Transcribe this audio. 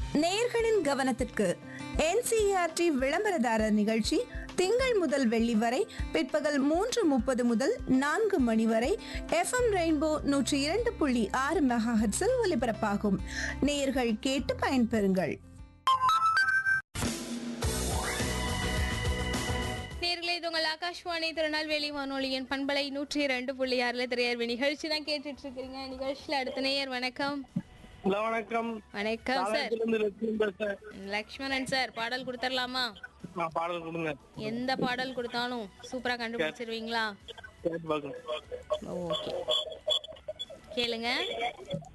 நேயர்களின் கவனத்திற்கு என்சிஆர்டி விளம்பரதாரர் நிகழ்ச்சி திங்கள் முதல் வெள்ளி வரை பிற்பகல் மூன்று முப்பது முதல் நான்கு மணி வரை எஃப்எம் ரெயின்போ நூற்றி இரண்டு புள்ளி ஆறு மெகாஹெட்ஸில் ஒலிபரப்பாகும் நேயர்கள் கேட்டு பயன்பெறுங்கள் நேர்களே இது உங்கள் ஆகாஷ்வாணி திருநெல்வேலி வானொலியின் பண்பலை நூற்றி இரண்டு புள்ளி ஆறுல திரையர்வு நிகழ்ச்சி தான் கேட்டுட்டு இருக்கிறீங்க நிகழ்ச்சியில அடுத்த நேயர் வணக்கம் ஹலோ வணக்கம் வணக்கம் சார் காலேஜ்ல இருந்து லட்சுமி பேசுறேன் லக்ஷ்மணன் சார் பாடல் கொடுத்துடலாமா நான் பாடல் கொடுங்க எந்த பாடல் கொடுத்தாலும் சூப்பரா கண்டுபிடிச்சிருவீங்களா கேட்டு பார்க்கணும் ஓகே கேளுங்க